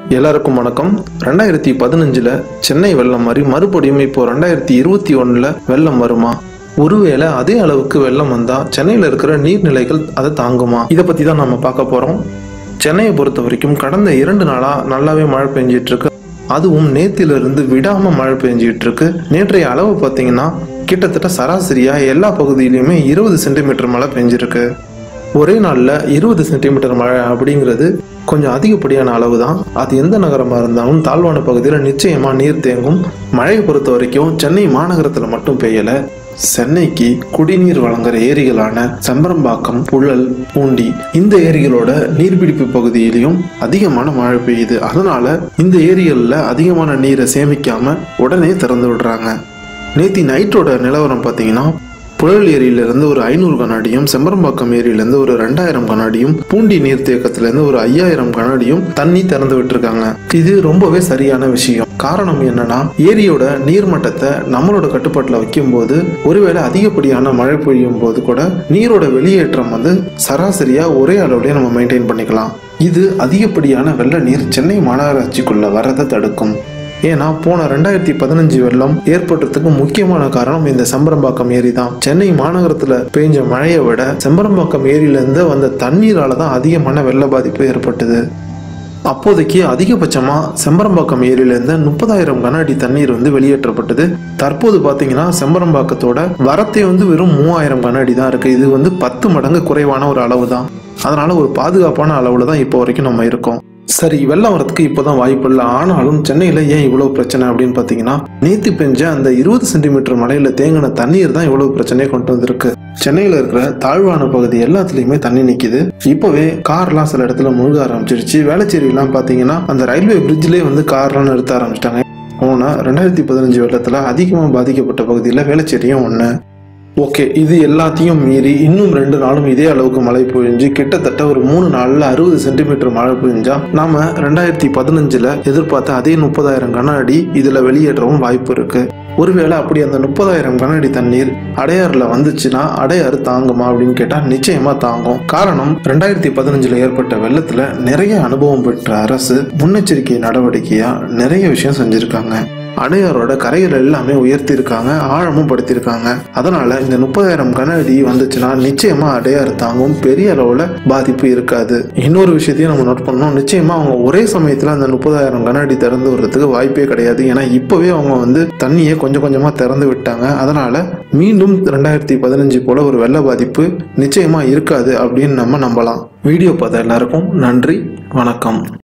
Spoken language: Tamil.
எல்லாருக்கும் வணக்கம் ரெண்டாயிரத்தி பதினஞ்சுல சென்னை வெள்ளம் மாதிரி மறுபடியும் இப்போ ரெண்டாயிரத்தி இருபத்தி ஒண்ணுல வெள்ளம் வருமா ஒருவேளை அதே அளவுக்கு வெள்ளம் வந்தா சென்னையில இருக்கிற நீர்நிலைகள் அதை தாங்குமா இதை பத்தி தான் நம்ம பார்க்க போறோம் சென்னையை பொறுத்த வரைக்கும் கடந்த இரண்டு நாளா நல்லாவே மழை பெஞ்சிட்டு இருக்கு அதுவும் நேத்திலிருந்து விடாம மழை பெஞ்சிட்டு இருக்கு நேற்றைய அளவு பார்த்தீங்கன்னா கிட்டத்தட்ட சராசரியா எல்லா பகுதியிலுமே இருபது சென்டிமீட்டர் மழை பெஞ்சிருக்கு ஒரே நாளில் இருபது சென்டிமீட்டர் மழை அப்படிங்கிறது கொஞ்சம் அதிகப்படியான அளவு தான் அது எந்த நகரமாக இருந்தாலும் தாழ்வான பகுதியில் நிச்சயமாக நீர் தேங்கும் மழையை பொறுத்த வரைக்கும் சென்னை மாநகரத்தில் மட்டும் பெய்யலை சென்னைக்கு குடிநீர் வழங்குற ஏரிகளான செம்பரம்பாக்கம் புழல் பூண்டி இந்த ஏரிகளோட நீர்பிடிப்பு பகுதியிலையும் அதிகமான மழை பெய்யுது அதனால இந்த ஏரிகளில் அதிகமான நீரை சேமிக்காம உடனே திறந்து விடுறாங்க நேத்தி நைட்டோட நிலவரம் பார்த்தீங்கன்னா புழல் ஏரியிலிருந்து ஒரு ஐநூறு கண்ணாடியும் செம்பரம்பாக்கம் ஏரியிலிருந்து ஒரு ரெண்டாயிரம் கண்ணாடியும் பூண்டி நீர்த்தேக்கத்திலிருந்து ஒரு ஐயாயிரம் கண்ணாடியும் தண்ணி திறந்து விட்டுருக்காங்க இது ரொம்பவே சரியான விஷயம் காரணம் என்னன்னா ஏரியோட நீர்மட்டத்தை நம்மளோட கட்டுப்பாட்டில் வைக்கும்போது ஒருவேளை அதிகப்படியான மழை பெய்யும் போது கூட நீரோட வெளியேற்றம் வந்து சராசரியா ஒரே அளவுலயே நம்ம மெயின்டைன் பண்ணிக்கலாம் இது அதிகப்படியான வெள்ள நீர் சென்னை மாநகராட்சிக்குள்ள வரதை தடுக்கும் ஏன்னா போன ரெண்டாயிரத்தி பதினஞ்சு வெள்ளம் ஏற்பட்டதுக்கு முக்கியமான காரணம் இந்த செம்பரம்பாக்கம் ஏரி தான் சென்னை மாநகரத்துல பெய்ஞ்ச மழையை விட செம்பரம்பாக்கம் ஏரியிலேருந்து வந்த தண்ணீரால தான் அதிகமான வெள்ள பாதிப்பு ஏற்பட்டது அப்போதைக்கு அதிகபட்சமா செம்பரம்பாக்கம் ஏரியிலேருந்து முப்பதாயிரம் கன அடி தண்ணீர் வந்து வெளியேற்றப்பட்டது தற்போது பார்த்தீங்கன்னா செம்பரம்பாக்கத்தோட வரத்தே வந்து வெறும் மூவாயிரம் கன அடி தான் இருக்கு இது வந்து பத்து மடங்கு குறைவான ஒரு அளவு தான் அதனால ஒரு பாதுகாப்பான அளவுல தான் இப்போ வரைக்கும் நம்ம இருக்கோம் சரி வெள்ளம் வரதுக்கு இப்போதான் வாய்ப்பு இல்லை ஆனாலும் சென்னையில் ஏன் இவ்வளோ பிரச்சனை அப்படின்னு பார்த்தீங்கன்னா நேற்று பெஞ்ச அந்த இருபது சென்டிமீட்டர் மழையில் தேங்கின தண்ணீர் தான் இவ்வளோ பிரச்சனையை கொண்டு வந்திருக்கு சென்னையில் இருக்கிற தாழ்வான பகுதி எல்லாத்துலேயுமே தண்ணி நிற்கிது இப்போவே கார்லாம் சில இடத்துல முழுக ஆரம்பிச்சிருச்சு வேளச்சேரிலாம் பார்த்தீங்கன்னா அந்த ரயில்வே பிரிட்ஜ்லேயே வந்து கார்லாம் நிறுத்த ஆரம்பிச்சிட்டாங்க போன ரெண்டாயிரத்தி பதினஞ்சு வெள்ளத்தில் அதிகமாக பாதிக்கப்பட்ட பகுதியில் வேளச்சேரியும் ஒன்று ஓகே இது எல்லாத்தையும் மீறி இன்னும் ரெண்டு நாளும் இதே அளவுக்கு மழை பொழிஞ்சு கிட்டத்தட்ட ஒரு மூணு நாளில் அறுபது சென்டிமீட்டர் மழை பெஞ்சா நாம ரெண்டாயிரத்தி பதினஞ்சுல எதிர்பார்த்த அதே முப்பதாயிரம் கன அடி இதுல வெளியேற்றவும் வாய்ப்பு இருக்கு ஒருவேளை அப்படி அந்த முப்பதாயிரம் கன அடி தண்ணீர் அடையாறுல வந்துச்சுன்னா அடையாறு தாங்குமா அப்படின்னு கேட்டா நிச்சயமா தாங்கும் காரணம் ரெண்டாயிரத்தி பதினஞ்சுல ஏற்பட்ட வெள்ளத்துல நிறைய அனுபவம் பெற்ற அரசு முன்னெச்சரிக்கை நடவடிக்கையா நிறைய விஷயம் செஞ்சிருக்காங்க அடையாரோட கரைகள் எல்லாமே உயர்த்தியிருக்காங்க ஆழமும் படுத்தியிருக்காங்க அதனால இந்த முப்பதாயிரம் கன அடி வந்துச்சுன்னா நிச்சயமா அடையாறு தாங்கும் பெரிய அளவுல பாதிப்பு இருக்காது இன்னொரு விஷயத்தையும் நம்ம நோட் பண்ணோம் நிச்சயமா அவங்க ஒரே சமயத்துல அந்த முப்பதாயிரம் கன அடி திறந்து விடுறதுக்கு வாய்ப்பே கிடையாது ஏன்னா இப்பவே அவங்க வந்து தண்ணியை கொஞ்சம் கொஞ்சமா திறந்து விட்டாங்க அதனால மீண்டும் ரெண்டாயிரத்தி பதினஞ்சு போல ஒரு வெள்ள பாதிப்பு நிச்சயமா இருக்காது அப்படின்னு நம்ம நம்பலாம் வீடியோ பார்த்த எல்லாருக்கும் நன்றி வணக்கம்